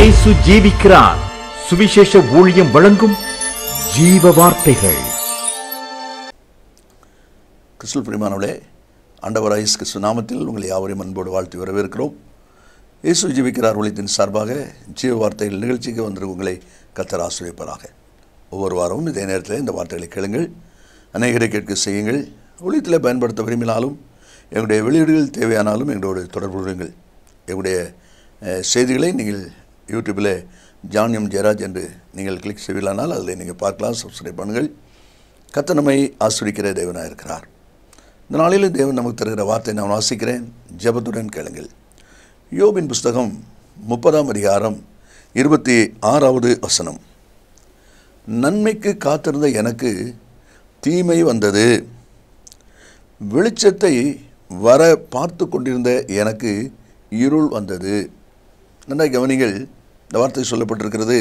இயேசு ஜீவிக்கிறார் சுவிசேஷ ஊழியம் வழங்கும் ஜீவ வார்த்தைகள் கிறிஸ்துவ பிரிமானவளே ஆண்டவர் இயேசு கிறிஸ்து நாமத்தில் உங்களை யாவரையும் அன்போடு வாழ்த்தி வரவேற்கிறோம் இயேசு ஜீவிக்கிறார் ஒளித்தின் சார்பாக ஜீவ வார்த்தைகள் நிகழ்ச்சிக்கு வந்து உங்களை கத்தர் ஆசிரியப்பதாக ஒவ்வொரு வாரமும் இதே நேரத்தில் இந்த வார்த்தைகளை கேளுங்கள் அநேகரை கேட்க செய்யுங்கள் ஒளியத்தில் பயன்படுத்த விரும்பினாலும் எங்களுடைய வெளியீடுகள் தேவையானாலும் எங்களோடு தொடர்பு கொள்ளுங்கள் எங்களுடைய அஹ், செய்திகளை நீங்கள் யூடியூப்பில் ஜான்யம் ஜெயராஜ் என்று நீங்கள் கிளிக் செய்வீர்களானால் அதில் நீங்கள் பார்க்கலாம் சப்ஸ்கிரைப் பண்ணுங்கள் கர்த்தர் நம்மை ஆசிரிக்கிற தேவனாக இருக்கிறார் இந்த நாளில் தேவன் நமக்கு தருகிற வார்த்தை நான் வாசிக்கிறேன் ஜெபத்துடன் கேளுங்கள் யோபின் புஸ்தகம் முப்பதாம் அதிகாரம் இருபத்தி ஆறாவது வசனம் நன்மைக்கு காத்திருந்த எனக்கு தீமை வந்தது வெளிச்சத்தை வர பார்த்து கொண்டிருந்த எனக்கு இருள் வந்தது நன்றாக கவனிங்கள் இந்த வார்த்தை சொல்லப்பட்டிருக்கிறது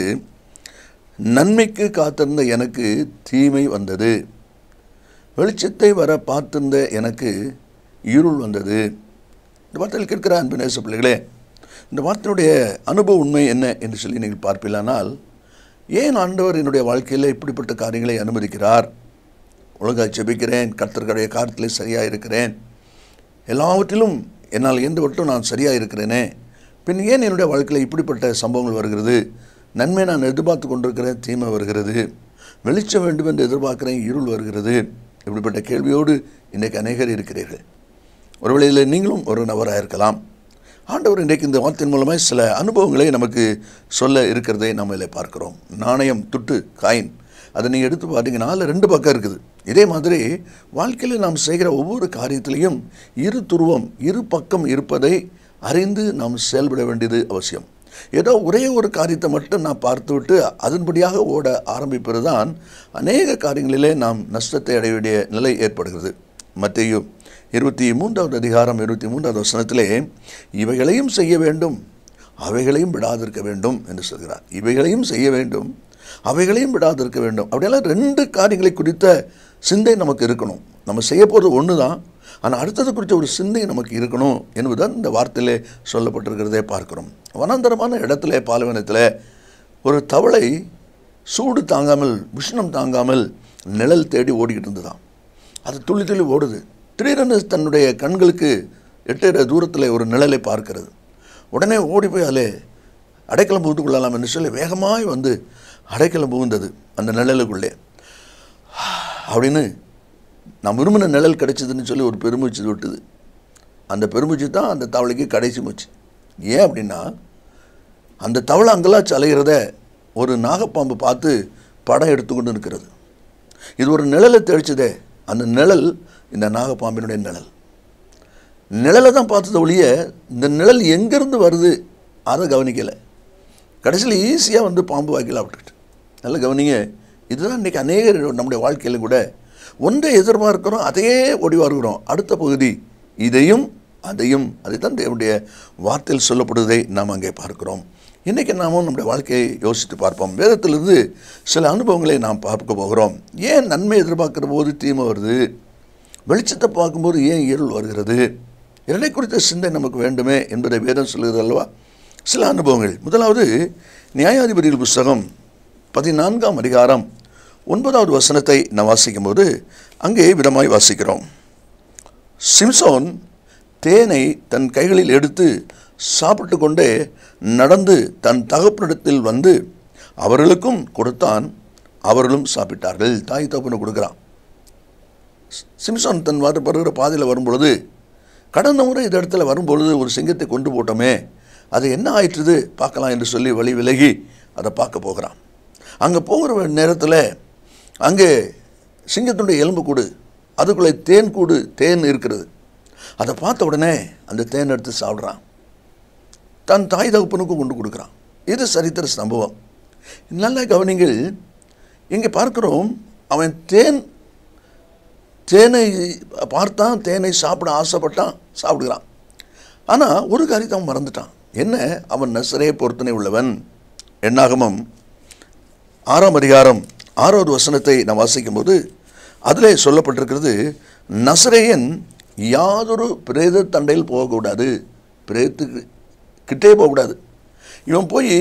நன்மைக்கு காத்திருந்த எனக்கு தீமை வந்தது வெளிச்சத்தை வர பார்த்திருந்த எனக்கு இருள் வந்தது இந்த வார்த்தையில் கேட்கிற அன்பு நேச பிள்ளைகளே இந்த வார்த்தையுடைய அனுபவ உண்மை என்ன என்று சொல்லி நீங்கள் பார்ப்பீர்களானால் ஏன் ஆண்டவர் என்னுடைய வாழ்க்கையில் இப்படிப்பட்ட காரியங்களை அனுமதிக்கிறார் ஒழுங்காக ஜெபிக்கிறேன் கர்த்தர்களுடைய காரியத்திலே சரியாக இருக்கிறேன் எல்லாவற்றிலும் என்னால் எந்த வட்டும் நான் சரியாக இருக்கிறேனே பின் ஏன் என்னுடைய வாழ்க்கையில் இப்படிப்பட்ட சம்பவங்கள் வருகிறது நன்மை நான் எதிர்பார்த்து கொண்டிருக்கிறேன் தீமை வருகிறது வெளிச்சம் வேண்டும் என்று எதிர்பார்க்கிறேன் இருள் வருகிறது இப்படிப்பட்ட கேள்வியோடு இன்றைக்கு அநேகர் இருக்கிறீர்கள் ஒரு வேளையில் நீங்களும் ஒரு நபராக இருக்கலாம் ஆண்டவர் இன்றைக்கு இந்த வார்த்தையின் மூலமாக சில அனுபவங்களை நமக்கு சொல்ல இருக்கிறதை நம்ம இதில் பார்க்கிறோம் நாணயம் துட்டு காயின் அதை நீங்கள் எடுத்து பார்த்தீங்கன்னா அதில் ரெண்டு பக்கம் இருக்குது இதே மாதிரி வாழ்க்கையில் நாம் செய்கிற ஒவ்வொரு காரியத்திலையும் இரு துருவம் இரு பக்கம் இருப்பதை அறிந்து நாம் செயல்பட வேண்டியது அவசியம் ஏதோ ஒரே ஒரு காரியத்தை மட்டும் நான் பார்த்துவிட்டு அதன்படியாக ஓட ஆரம்பிப்பது தான் அநேக காரியங்களிலே நாம் நஷ்டத்தை அடைய வேண்டிய நிலை ஏற்படுகிறது மத்தேயு இருபத்தி மூன்றாவது அதிகாரம் இருபத்தி மூன்றாவது வசனத்திலே இவைகளையும் செய்ய வேண்டும் அவைகளையும் விடாதிருக்க வேண்டும் என்று சொல்கிறார் இவைகளையும் செய்ய வேண்டும் அவைகளையும் விடாதிருக்க வேண்டும் அப்படியெல்லாம் ரெண்டு காரியங்களை குறித்த சிந்தை நமக்கு இருக்கணும் நம்ம செய்ய போகிறது ஒன்று தான் ஆனால் அடுத்தது குறித்த ஒரு சிந்தை நமக்கு இருக்கணும் என்பதுதான் இந்த வார்த்தையிலே சொல்லப்பட்டிருக்கிறதே பார்க்கிறோம் வனாந்தரமான இடத்துல பாலைவனத்தில் ஒரு தவளை சூடு தாங்காமல் உஷ்ணம் தாங்காமல் நிழல் தேடி ஓடிக்கிட்டு இருந்ததாம் அது துள்ளி துள்ளி ஓடுது திடீரென தன்னுடைய கண்களுக்கு எட்டுற தூரத்தில் ஒரு நிழலை பார்க்கிறது உடனே ஓடி போய் அதில் அடைக்கலம் புகுந்து கொள்ளலாம் என்று சொல்லி வேகமாய் வந்து அடைக்கலம் புகுந்தது அந்த நிழலுக்குள்ளே அப்படின்னு நான் விரும்பின நிழல் கிடைச்சதுன்னு சொல்லி ஒரு பெருமூச்சு விட்டுது அந்த பெருமூச்சு தான் அந்த தவளைக்கு கடைசி மூச்சு ஏன் அப்படின்னா அந்த தவளை அங்கெல்லாம் அலைகிறத ஒரு நாகப்பாம்பு பார்த்து படம் எடுத்துக்கொண்டு நிற்கிறது இது ஒரு நிழலை தெளிச்சதே அந்த நிழல் இந்த நாகப்பாம்பினுடைய நிழல் நிழலை தான் பார்த்தது ஒழிய இந்த நிழல் எங்கேருந்து வருது அதை கவனிக்கலை கடைசியில் ஈஸியாக வந்து பாம்பு வாக்கில் விட்டுட்டு நல்ல கவனிங்க இதுதான் இன்றைக்கி அநேகர் நம்முடைய வாழ்க்கையிலும் கூட ஒன்றை எதிர்பார்க்கிறோம் அதையே ஓடி வருகிறோம் அடுத்த பகுதி இதையும் அதையும் அதை தான் தேவனுடைய வார்த்தையில் சொல்லப்படுவதை நாம் அங்கே பார்க்கிறோம் இன்றைக்கி நாமும் நம்முடைய வாழ்க்கையை யோசித்து பார்ப்போம் வேதத்திலிருந்து சில அனுபவங்களை நாம் பார்க்க போகிறோம் ஏன் நன்மை எதிர்பார்க்கிற போது தீமை வருது வெளிச்சத்தை பார்க்கும்போது ஏன் இருள் வருகிறது இரண்டை குறித்த சிந்தை நமக்கு வேண்டுமே என்பதை வேதம் சொல்கிறது அல்லவா சில அனுபவங்கள் முதலாவது நியாயாதிபதிகள் புஸ்தகம் பதினான்காம் அதிகாரம் ஒன்பதாவது வசனத்தை நாம் வாசிக்கும்போது அங்கே விதமாய் வாசிக்கிறோம் சிம்சோன் தேனை தன் கைகளில் எடுத்து சாப்பிட்டு கொண்டே நடந்து தன் தகப்பனிடத்தில் வந்து அவர்களுக்கும் கொடுத்தான் அவர்களும் சாப்பிட்டார்கள் தாய் தகப்பனு கொடுக்குறான் சிம்சோன் தன் வர வருகிற பாதையில் வரும்பொழுது கடந்த முறை இந்த இடத்துல வரும்பொழுது ஒரு சிங்கத்தை கொண்டு போட்டோமே அது என்ன ஆயிற்றுது பார்க்கலாம் என்று சொல்லி வழி விலகி அதை பார்க்க போகிறான் அங்கே போகிற நேரத்தில் அங்கே சிங்கத்தினுடைய எலும்பு கூடு அதுக்குள்ளே தேன் கூடு தேன் இருக்கிறது அதை பார்த்த உடனே அந்த தேன் எடுத்து சாப்பிட்றான் தன் தாய் தகப்பனுக்கும் கொண்டு கொடுக்குறான் இது சரித்திர சம்பவம் நல்ல கவனிங்கள் இங்கே பார்க்கிறோம் அவன் தேன் தேனை பார்த்தான் தேனை சாப்பிட ஆசைப்பட்டான் சாப்பிடுகிறான் ஆனால் ஒரு காரியத்தை அவன் மறந்துட்டான் என்ன அவன் நசரே பொருத்தனை உள்ளவன் எண்ணாகமம் ஆறாம் அதிகாரம் ஆறாவது வசனத்தை நாம் வாசிக்கும்போது அதிலே சொல்லப்பட்டிருக்கிறது நசரேயன் யாதொரு பிரேத தண்டையில் போகக்கூடாது பிரேத்துக்கு கிட்டே போகக்கூடாது இவன் போய்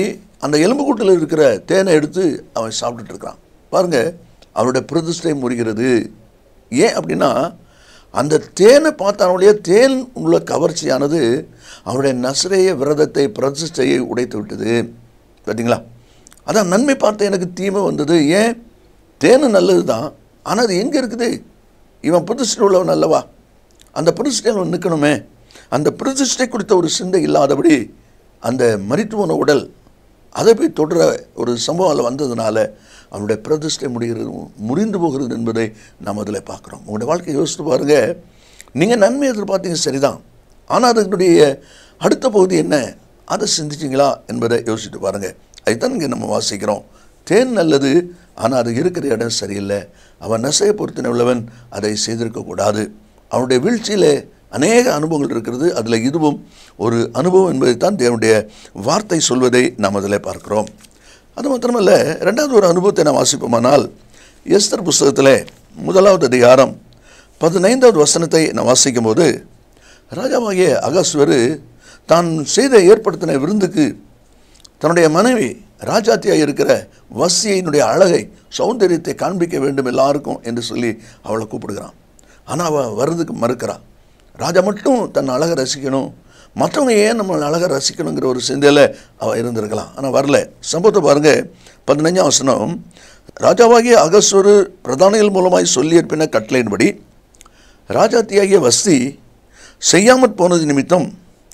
அந்த எலும்புக்கூட்டில் இருக்கிற தேனை எடுத்து அவன் சாப்பிட்டுட்டு இருக்கிறான் பாருங்க அவனுடைய பிரதிஷ்டை முறிகிறது ஏன் அப்படின்னா அந்த தேனை பார்த்தானுடைய தேன் உள்ள கவர்ச்சியானது அவருடைய நசரேய விரதத்தை பிரதிஷ்டையை உடைத்து விட்டது பார்த்தீங்களா அதான் நன்மை பார்த்து எனக்கு தீமை வந்தது ஏன் தேனு நல்லது தான் ஆனால் அது எங்கே இருக்குது இவன் பிரதிஷ்டை உள்ளவன் அல்லவா அந்த பிரதிஷ்டையில் அவன் நிற்கணுமே அந்த பிரதிஷ்டை குறித்த ஒரு சிந்தை இல்லாதபடி அந்த மருத்துவன உடல் அதை போய் தொடர ஒரு சம்பவம் அதில் வந்ததுனால அவனுடைய பிரதிஷ்டை முடிகிறது முறிந்து போகிறது என்பதை நாம் அதில் பார்க்குறோம் உங்களுடைய வாழ்க்கையை யோசித்து பாருங்கள் நீங்கள் நன்மை எதிர்பார்த்தீங்க சரிதான் ஆனால் அதனுடைய அடுத்த பகுதி என்ன அதை சிந்திச்சிங்களா என்பதை யோசித்து பாருங்கள் அதுதான் இங்கே நம்ம வாசிக்கிறோம் தேன் நல்லது ஆனால் அது இருக்கிற இடம் சரியில்லை அவன் நசையை பொறுத்தின உள்ளவன் அதை செய்திருக்கக்கூடாது அவனுடைய வீழ்ச்சியில் அநேக அனுபவங்கள் இருக்கிறது அதில் இதுவும் ஒரு அனுபவம் என்பதைத்தான் தேவனுடைய வார்த்தை சொல்வதை நாம் அதில் பார்க்கிறோம் அது மாத்திரமல்ல ரெண்டாவது ஒரு அனுபவத்தை நாம் வாசிப்போமானால் எஸ்தர் புஸ்தகத்தில் முதலாவது அதிகாரம் பதினைந்தாவது வசனத்தை நான் வாசிக்கும் போது ராஜாவாகிய அகஸ்வரு தான் செய்த ஏற்படுத்தின விருந்துக்கு தன்னுடைய மனைவி ராஜாத்தியாக இருக்கிற வசியினுடைய அழகை சௌந்தரியத்தை காண்பிக்க வேண்டும் எல்லாருக்கும் என்று சொல்லி அவளை கூப்பிடுகிறான் ஆனால் அவள் வர்றதுக்கு மறுக்கிறான் ராஜா மட்டும் தன் அழகை ரசிக்கணும் மற்றவங்க ஏன் நம்ம அழகை ரசிக்கணுங்கிற ஒரு சிந்தையில் அவள் இருந்திருக்கலாம் ஆனால் வரல சம்பவத்தை பாருங்கள் பதினஞ்சாம் வசனம் ராஜாவாகிய அகஸ்வரு பிரதானிகள் மூலமாய் சொல்லி இருப்பின கட்டளையின்படி ராஜாத்தியாகிய வஸ்தி செய்யாமற் போனது நிமித்தம்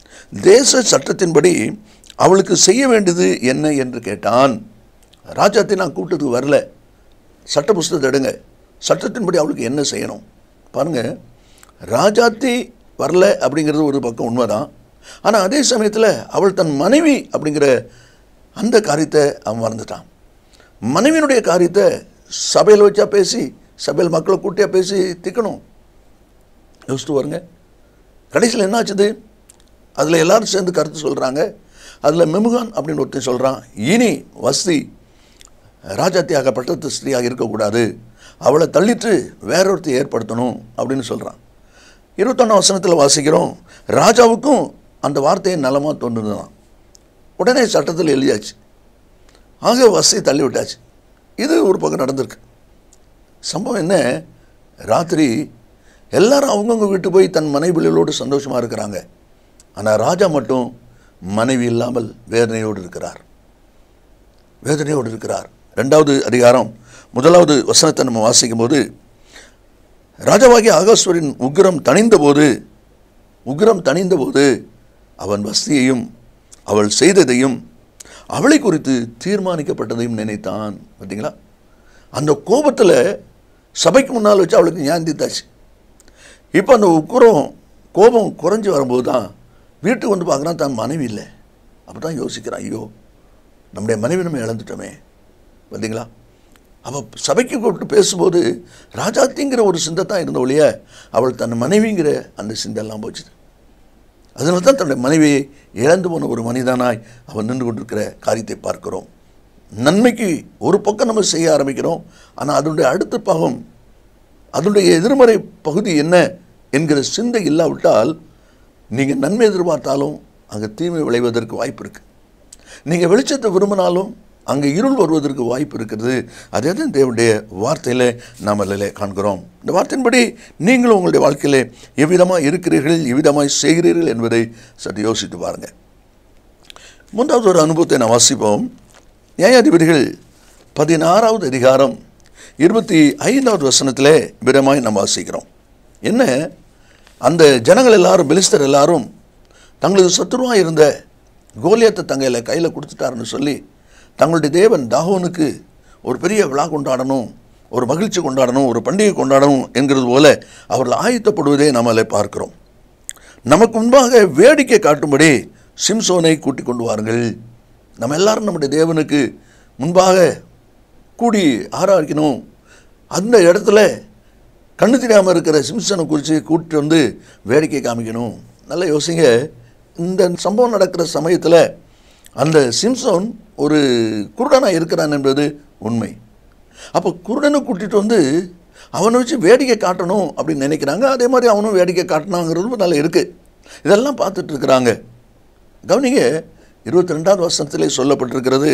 தேச சட்டத்தின்படி அவளுக்கு செய்ய வேண்டியது என்ன என்று கேட்டான் ராஜாத்தை நான் கூட்டத்துக்கு வரல சட்ட புஸ்தகத்தை எடுங்க சட்டத்தின்படி அவளுக்கு என்ன செய்யணும் பாருங்கள் ராஜாத்தி வரல அப்படிங்கிறது ஒரு பக்கம் உண்மைதான் ஆனால் அதே சமயத்தில் அவள் தன் மனைவி அப்படிங்கிற அந்த காரியத்தை அவன் மறந்துட்டான் மனைவியினுடைய காரியத்தை சபையில் வச்சா பேசி சபையில் மக்களை கூட்டியாக பேசி திக்கணும் யோசித்து பாருங்க கடைசியில் என்ன ஆச்சுது அதில் எல்லாரும் சேர்ந்து கருத்து சொல்கிறாங்க அதில் மெமுகான் அப்படின்னு ஒருத்தன் சொல்கிறான் இனி வஸ்தி ராஜாத்தியாக பட்டத்து ஸ்திரீயாக இருக்கக்கூடாது அவளை தள்ளிட்டு வேறொருத்தை ஏற்படுத்தணும் அப்படின்னு சொல்கிறான் இருபத்தொன்னாம் வசனத்தில் வாசிக்கிறோம் ராஜாவுக்கும் அந்த வார்த்தையை நலமாக தோன்றுதான் உடனே சட்டத்தில் எழுதியாச்சு ஆக வசதி தள்ளி விட்டாச்சு இது ஒரு பக்கம் நடந்திருக்கு சம்பவம் என்ன ராத்திரி எல்லாரும் அவங்கவுங்க வீட்டு போய் தன் மனைவிகளோடு சந்தோஷமாக இருக்கிறாங்க ஆனால் ராஜா மட்டும் மனைவி இல்லாமல் வேதனையோடு இருக்கிறார் வேதனையோடு இருக்கிறார் ரெண்டாவது அதிகாரம் முதலாவது வசனத்தை நம்ம வாசிக்கும்போது ராஜாவாகிய ஆகாஸ்வரின் உக்கிரம் தணிந்தபோது உக்கிரம் தணிந்தபோது அவன் வஸ்தியையும் அவள் செய்ததையும் அவளை குறித்து தீர்மானிக்கப்பட்டதையும் நினைத்தான் பார்த்தீங்களா அந்த கோபத்தில் சபைக்கு முன்னால் வச்சு அவளுக்கு ஞாந்தித்தாச்சு இப்போ அந்த உக்குரம் கோபம் குறைஞ்சி வரும்போது தான் வீட்டுக்கு வந்து பார்க்குறான் தான் மனைவி இல்லை அப்போ தான் யோசிக்கிறான் ஐயோ நம்முடைய மனைவி நம்ம இழந்துட்டோமே பார்த்தீங்களா அவள் சபைக்கு கூப்பிட்டு பேசும்போது ராஜாத்திங்கிற ஒரு சிந்தை தான் இருந்த ஒழிய அவள் தன் மனைவிங்கிற அந்த சிந்தெல்லாம் போச்சுது அதனால தான் தன்னுடைய மனைவியை இழந்து போன ஒரு மனிதனாய் அவன் நின்று கொண்டிருக்கிற காரியத்தை பார்க்கிறோம் நன்மைக்கு ஒரு பக்கம் நம்ம செய்ய ஆரம்பிக்கிறோம் ஆனால் அதனுடைய அடுத்த பாகம் அதனுடைய எதிர்மறை பகுதி என்ன என்கிற சிந்தை இல்லாவிட்டால் நீங்கள் நன்மை எதிர்பார்த்தாலும் அங்கே தீமை விளைவதற்கு வாய்ப்பு இருக்குது நீங்கள் வெளிச்சத்தை விரும்பினாலும் அங்கே இருள் வருவதற்கு வாய்ப்பு இருக்கிறது அதே தான் தேவனுடைய வார்த்தையில் நாம் அதில் காண்கிறோம் இந்த வார்த்தையின்படி நீங்களும் உங்களுடைய வாழ்க்கையில் எவ்விதமாக இருக்கிறீர்கள் எவ்விதமாக செய்கிறீர்கள் என்பதை சற்று யோசித்து பாருங்கள் மூன்றாவது ஒரு அனுபவத்தை நான் வாசிப்போம் நியாயாதிபதிகள் பதினாறாவது அதிகாரம் இருபத்தி ஐந்தாவது வசனத்திலே விதமாய் நாம் வாசிக்கிறோம் என்ன அந்த ஜனங்கள் எல்லாரும் பெலிஸ்தர் எல்லாரும் தங்களது சத்துருவாக இருந்த கோலியத்தை தங்களை கையில் கொடுத்துட்டாருன்னு சொல்லி தங்களுடைய தேவன் தாகோனுக்கு ஒரு பெரிய விழா கொண்டாடணும் ஒரு மகிழ்ச்சி கொண்டாடணும் ஒரு பண்டிகை கொண்டாடணும் என்கிறது போல அவர்கள் ஆயத்தப்படுவதை நாம் அதில் பார்க்கிறோம் நமக்கு முன்பாக வேடிக்கை காட்டும்படி சிம்சோனை கூட்டிக் கொண்டு வாருங்கள் நம்ம எல்லாரும் நம்முடைய தேவனுக்கு முன்பாக கூடி ஆராதிக்கணும் அந்த இடத்துல கண்ணு தெரியாமல் இருக்கிற சிம்சனை குறித்து கூட்டிட்டு வந்து வேடிக்கை காமிக்கணும் நல்லா யோசிங்க இந்த சம்பவம் நடக்கிற சமயத்தில் அந்த சிம்சோன் ஒரு குருடனாக இருக்கிறான் என்பது உண்மை அப்போ குருடனை கூட்டிகிட்டு வந்து அவனை வச்சு வேடிக்கை காட்டணும் அப்படின்னு நினைக்கிறாங்க அதே மாதிரி அவனும் வேடிக்கை காட்டினாங்கிறது நல்லா இருக்குது இதெல்லாம் பார்த்துட்டு இருக்கிறாங்க கவனிங்க இருபத்தி ரெண்டாவது வசனத்திலே சொல்லப்பட்டிருக்கிறது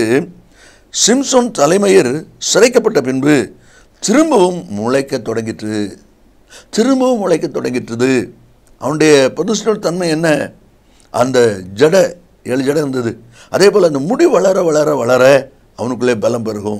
சிம்சோன் தலைமையர் சிறைக்கப்பட்ட பின்பு திரும்பவும் முளைக்க தொடங்கிற்று திரும்பவும் முளைக்க தொடங்கிற்றது அவனுடைய பொதுஸ்டல் தன்மை என்ன அந்த ஜட ஏழு ஜடை இருந்தது அதே போல் அந்த முடி வளர வளர வளர அவனுக்குள்ளே பலம் பெருகும்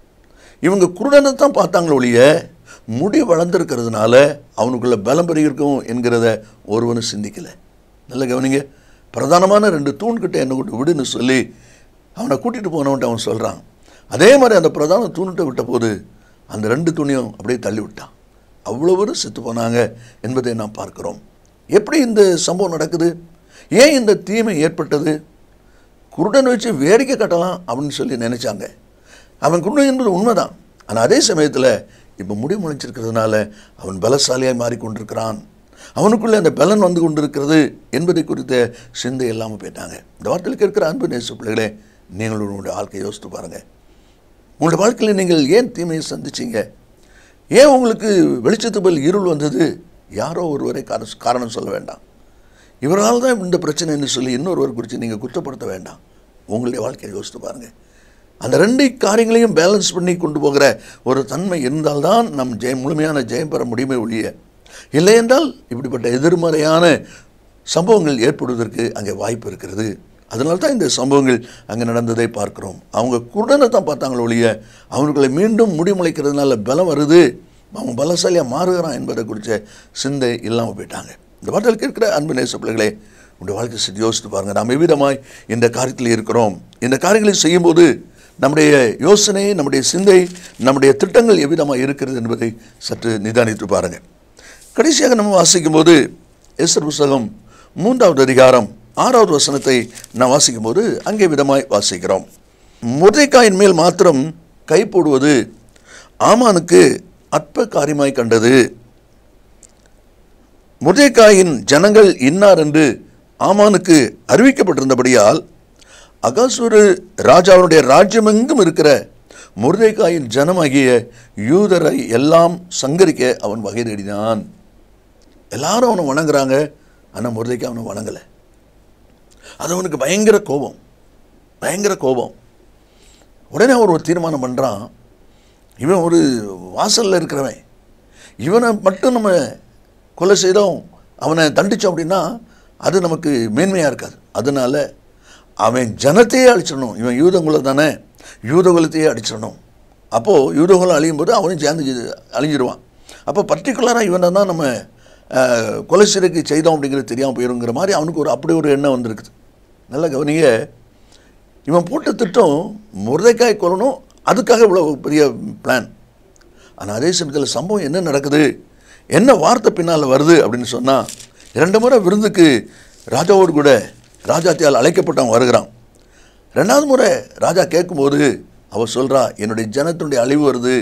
இவங்க குருடனை தான் பார்த்தாங்களே ஒழிய முடி வளர்ந்துருக்கிறதுனால அவனுக்குள்ள பலம் பெருகிருக்கும் என்கிறத ஒருவனும் சிந்திக்கலை நல்ல கவனிங்க பிரதானமான ரெண்டு தூண்கிட்ட என்னை கொண்டு விடுன்னு சொல்லி அவனை கூட்டிகிட்டு போனவன்ட்டு அவன் சொல்கிறான் அதே மாதிரி அந்த பிரதான தூண்கிட்ட விட்ட போது அந்த ரெண்டு துணியும் அப்படியே தள்ளி விட்டான் அவ்வளோ பேரும் செத்து போனாங்க என்பதை நாம் பார்க்கிறோம் எப்படி இந்த சம்பவம் நடக்குது ஏன் இந்த தீமை ஏற்பட்டது குருடன் வச்சு வேடிக்கை கட்டலாம் அப்படின்னு சொல்லி நினைச்சாங்க அவன் குருடன் என்பது உண்மைதான் ஆனால் அதே சமயத்தில் இப்போ முடி முளைச்சிருக்கிறதுனால அவன் பலசாலியாய் மாறிக்கொண்டிருக்கிறான் அவனுக்குள்ளே அந்த பலன் வந்து கொண்டிருக்கிறது என்பதை குறித்த சிந்தை இல்லாமல் போயிட்டாங்க இந்த வார்த்தையில் கேட்கிற அன்பு நேச பிள்ளைகளே நீங்கள் உங்களுடைய வாழ்க்கையை யோசித்து பாருங்கள் உங்களுடைய வாழ்க்கையில் நீங்கள் ஏன் தீமையை சந்திச்சீங்க ஏன் உங்களுக்கு வெளிச்சத்து பதில் இருள் வந்தது யாரோ ஒருவரை காரணம் காரணம் சொல்ல வேண்டாம் இவரால் தான் இந்த பிரச்சனைன்னு சொல்லி இன்னொருவர் குறித்து நீங்கள் குற்றப்படுத்த வேண்டாம் உங்களுடைய வாழ்க்கையை யோசித்து பாருங்கள் அந்த ரெண்டு காரியங்களையும் பேலன்ஸ் பண்ணி கொண்டு போகிற ஒரு தன்மை இருந்தால்தான் நம் ஜெயம் முழுமையான ஜெயம் பெற முடியுமே ஒழிய இல்லை என்றால் இப்படிப்பட்ட எதிர்மறையான சம்பவங்கள் ஏற்படுவதற்கு அங்கே வாய்ப்பு இருக்கிறது அதனால தான் இந்த சம்பவங்கள் அங்கே நடந்ததை பார்க்கிறோம் அவங்க குருடனை தான் பார்த்தாங்களோ ஒழிய அவனுக்குள்ளே மீண்டும் முடிமுளைக்கிறதுனால பலம் வருது அவன் பலசாலியாக மாறுகிறான் என்பதை குறித்த சிந்தை இல்லாமல் போயிட்டாங்க இந்த வார்த்தையில் கேட்கிற அன்பு நேச பிள்ளைகளே உங்களுடைய வாழ்க்கை சரி யோசித்து பாருங்கள் நாம் எவ்விதமாய் இந்த காரியத்தில் இருக்கிறோம் இந்த காரியங்களை செய்யும்போது நம்முடைய யோசனை நம்முடைய சிந்தை நம்முடைய திட்டங்கள் எவ்விதமாக இருக்கிறது என்பதை சற்று நிதானித்து பாருங்கள் கடைசியாக நம்ம வாசிக்கும்போது எஸ்தர் புஸ்தகம் மூன்றாவது அதிகாரம் ஆறாவது வசனத்தை நாம் வாசிக்கும்போது அங்கே விதமாய் வாசிக்கிறோம் முருதைக்காயின் மேல் மாத்திரம் கை போடுவது ஆமானுக்கு அற்ப காரியமாய் கண்டது முருதைக்காயின் ஜனங்கள் இன்னார் என்று ஆமானுக்கு அறிவிக்கப்பட்டிருந்தபடியால் அகாசுரு ராஜாவுடைய ராஜ்யமெங்கும் இருக்கிற முருதைக்காயின் ஜனமாகிய யூதரை எல்லாம் சங்கரிக்க அவன் வகை தேடினான் எல்லாரும் அவனை வணங்குறாங்க ஆனால் முருதைக்கா அவனை வணங்கலை அது அவனுக்கு பயங்கர கோபம் பயங்கர கோபம் உடனே அவர் ஒரு தீர்மானம் பண்ணுறான் இவன் ஒரு வாசலில் இருக்கிறவன் இவனை மட்டும் நம்ம கொலை செய்தோம் அவனை தண்டித்தோம் அப்படின்னா அது நமக்கு மேன்மையாக இருக்காது அதனால அவன் ஜனத்தையே அழிச்சிடணும் இவன் யூதங்குல தானே யூதகுலத்தையே அடிச்சிடணும் அப்போது யூதகுலம் அழியும் போது அவனும் சேர்ந்து இது- அழிஞ்சிருவான் அப்போ பர்டிகுலராக இவனை தான் நம்ம அஹ், கொலை சிறைக்கு செய்தோம் அப்படிங்கிறது தெரியாமல் போயிருங்கிற மாதிரி அவனுக்கு ஒரு அப்படி ஒரு எண்ணம் வந்திருக்குது நல்ல கவனிங்க இவன் போட்ட திட்டம் முருதைக்காய் கொல்லணும் அதுக்காக இவ்வளோ பெரிய பிளான் ஆனால் அதே சமயத்தில் சம்பவம் என்ன நடக்குது என்ன வார்த்தை பின்னால் வருது அப்படின்னு சொன்னால் இரண்டு முறை விருந்துக்கு ராஜாவோடு கூட ராஜாத்தியால் அழைக்கப்பட்டவன் வருகிறான் ரெண்டாவது முறை ராஜா கேட்கும்போது அவர் சொல்கிறா என்னுடைய ஜனத்தினுடைய அழிவு வருது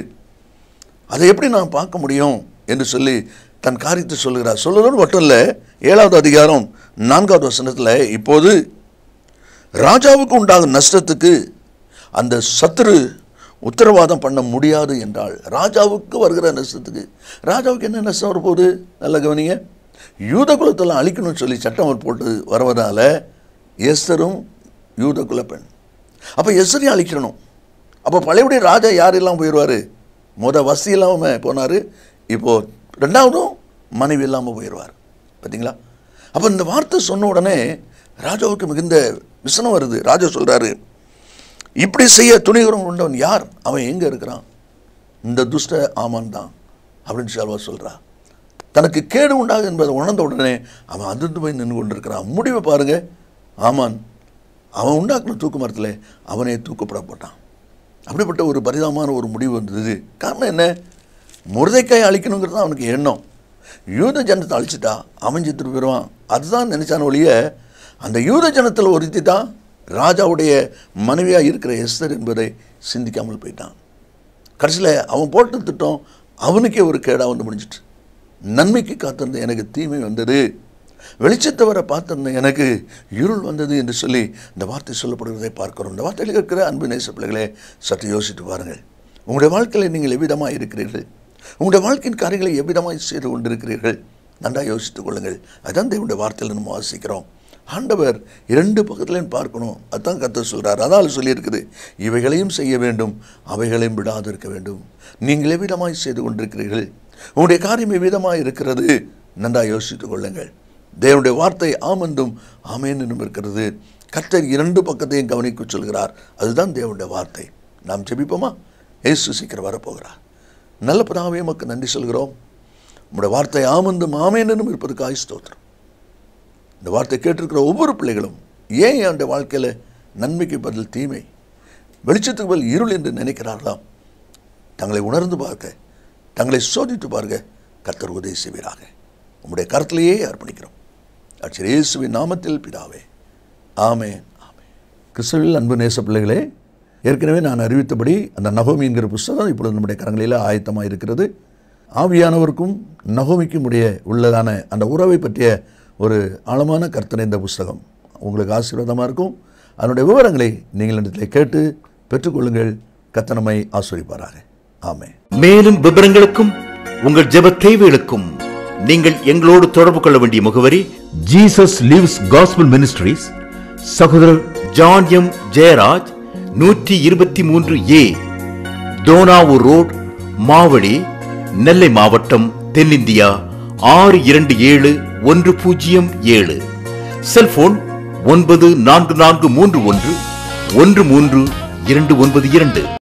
அதை எப்படி நான் பார்க்க முடியும் என்று சொல்லி தன் காரியத்தை சொல்கிறார் சொல்லுறது மட்டும் இல்லை ஏழாவது அதிகாரம் நான்காவது வசனத்தில் இப்போது ராஜாவுக்கு உண்டாகும் நஷ்டத்துக்கு அந்த சத்துரு உத்தரவாதம் பண்ண முடியாது என்றால் ராஜாவுக்கு வருகிற நஷ்டத்துக்கு ராஜாவுக்கு என்ன நஷ்டம் வரப்போகுது நல்ல கவனிங்க யூத குலத்தெல்லாம் அழிக்கணும்னு சொல்லி சட்டம் அவர் போட்டு வருவதால் எஸ்தரும் யூத குல பெண் அப்போ எஸ்தரையும் அழிக்கணும் அப்போ பழையபடி ராஜா யாரெல்லாம் போயிடுவார் முத வசதி இல்லாமல் போனார் இப்போது ரெண்டாவதும் மனைவி இல்லாமல் போயிடுவார் பார்த்தீங்களா அப்போ இந்த வார்த்தை சொன்ன உடனே ராஜாவுக்கு மிகுந்த விசனம் வருது ராஜா சொல்கிறாரு இப்படி செய்ய துணிகரம் கொண்டவன் யார் அவன் எங்கே இருக்கிறான் இந்த துஷ்ட ஆமான் தான் அப்படின்னு செல்வா சொல்கிறா தனக்கு கேடு உண்டாகும் என்பதை உணர்ந்த உடனே அவன் அதிர்ந்து போய் நின்று கொண்டிருக்கிறான் முடிவை பாருங்க ஆமான் அவன் உண்டாக்குன தூக்கு மரத்தில் அவனே தூக்கப்படப்பட்டான் அப்படிப்பட்ட ஒரு பரிதாபமான ஒரு முடிவு வந்தது காரணம் என்ன முருதைக்காய் அழிக்கணுங்கிறது தான் அவனுக்கு எண்ணம் யூத ஜனத்தை அழிச்சிட்டா அவன் செத்துட்டு போயிடுவான் அதுதான் நினைச்சான ஒழிய அந்த யூத ஜனத்தில் ஒருத்தி தான் ராஜாவுடைய மனைவியாக இருக்கிற எஸ்தர் என்பதை சிந்திக்காமல் போயிட்டான் கடைசியில் அவன் போட்ட திட்டம் அவனுக்கே ஒரு கேடாக வந்து முடிஞ்சிட்டு நன்மைக்கு காத்திருந்த எனக்கு தீமை வந்தது வெளிச்சத்தை வர பார்த்திருந்த எனக்கு இருள் வந்தது என்று சொல்லி இந்த வார்த்தை சொல்லப்படுவதை பார்க்கிறோம் இந்த வார்த்தையில் இருக்கிற அன்பு நேச பிள்ளைகளே சற்று யோசித்து பாருங்கள் உங்களுடைய வாழ்க்கையில் நீங்கள் எவ்விதமாக இருக்கிறீர்கள் உங்களுடைய வாழ்க்கையின் காரியங்களை எவ்விதமாக செய்து கொண்டிருக்கிறீர்கள் நன்றாக யோசித்துக் கொள்ளுங்கள் அதான் தேவனுடைய வார்த்தையில் நம்ம வாசிக்கிறோம் ஆண்டவர் இரண்டு பக்கத்துலையும் பார்க்கணும் அதான் கத்த சொல்கிறார் அதால் சொல்லியிருக்குது இவைகளையும் செய்ய வேண்டும் அவைகளையும் விடாது இருக்க வேண்டும் நீங்கள் எவ்விதமாய் செய்து கொண்டிருக்கிறீர்கள் உங்களுடைய காரியம் எவ்விதமாய் இருக்கிறது நன்றாக யோசித்துக் கொள்ளுங்கள் தேவனுடைய வார்த்தை ஆமென்றும் ஆமேன் என்றும் இருக்கிறது கர்த்தர் இரண்டு பக்கத்தையும் கவனிக்க சொல்கிறார் அதுதான் தேவனுடைய வார்த்தை நாம் ஜெபிப்போமா இயேசு சீக்கிரம் வரப்போகிறார் நல்ல பிதாவே நமக்கு நன்றி சொல்கிறோம் உம்முடைய வார்த்தை ஆமந்தும் ஆமேன் என்றும் இருப்பதற்காக ஸ்தோத்திரம் இந்த வார்த்தை கேட்டிருக்கிற ஒவ்வொரு பிள்ளைகளும் ஏன் என்னுடைய வாழ்க்கையில் நன்மைக்கு பதில் தீமை வெளிச்சத்துக்கு பதில் இருள் என்று நினைக்கிறார்களாம் தங்களை உணர்ந்து பார்க்க தங்களை சோதித்து பார்க்க கர்த்தர் உதவி செய்வீராக உம்முடைய கருத்திலேயே அர்ப்பணிக்கிறோம் அச்சர் இயேசுவின் நாமத்தில் பிதாவே ஆமென் ஆமென் கிறிஸ்துவில் அன்பு நேச பிள்ளைகளே ஏற்கனவே நான் அறிவித்தபடி அந்த நகோமி என்கிற புஸ்தகம் இப்பொழுது நம்முடைய கரங்களில் ஆயத்தமாக இருக்கிறது ஆவியானவருக்கும் நகோமிக்கும் உடைய உள்ளதான அந்த உறவை பற்றிய ஒரு ஆழமான கர்த்தனை இந்த புஸ்தகம் உங்களுக்கு ஆசீர்வாதமாக இருக்கும் அதனுடைய விவரங்களை நீங்கள் இடத்தில் கேட்டு பெற்றுக்கொள்ளுங்கள் கத்தனமை ஆஸ்வதிப்பாராக ஆமென் மேலும் விவரங்களுக்கும் உங்கள் ஜெப தேவைகளுக்கும் நீங்கள் எங்களோடு தொடர்பு கொள்ள வேண்டிய முகவரி ஜீசஸ் லிவ்ஸ் காஸ்பல் மினிஸ்ட்ரீஸ் சகோதரர் ஜான் எம் ஜெயராஜ் நூற்றி இருபத்தி மூன்று ஏ தோனாவூர் ரோட் மாவடி நெல்லை மாவட்டம் தென்னிந்தியா ஆறு இரண்டு ஏழு ஒன்று பூஜ்ஜியம் ஏழு செல்போன் ஒன்பது நான்கு நான்கு மூன்று ஒன்று ஒன்று மூன்று இரண்டு ஒன்பது இரண்டு